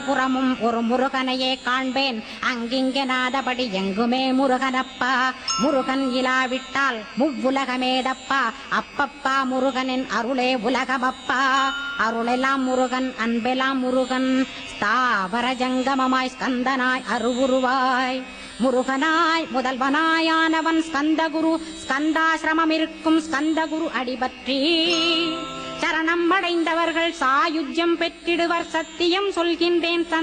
புறமும் ஒரு முருகனையே காண்பேன் அங்கிங்கெனாதபடி எங்குமே முருகனப்பா முருகன் இலாவிட்டால் முவ்வுலகமேதப்பா அப்பப்பா முருகனின் அருளே உலகமப்பா அருளெல்லாம் முருகன் அன்பெல்லாம் முருகன் ஸ்தாவர ஜங்கமமாய் ஸ்கந்தனாய் அருவுருவாய் முருகனாய் முதல்வனாயானவன் ஸ்கந்தகுரு ஸ்கந்தாசிரமம் இருக்கும் ஸ்கந்தகுரு அடிபற்றி சரணம் அடைந்தவர்கள் சாயுஜ்யம் பெற்றிடுவர் சத்தியம் சொல்கின்றேன்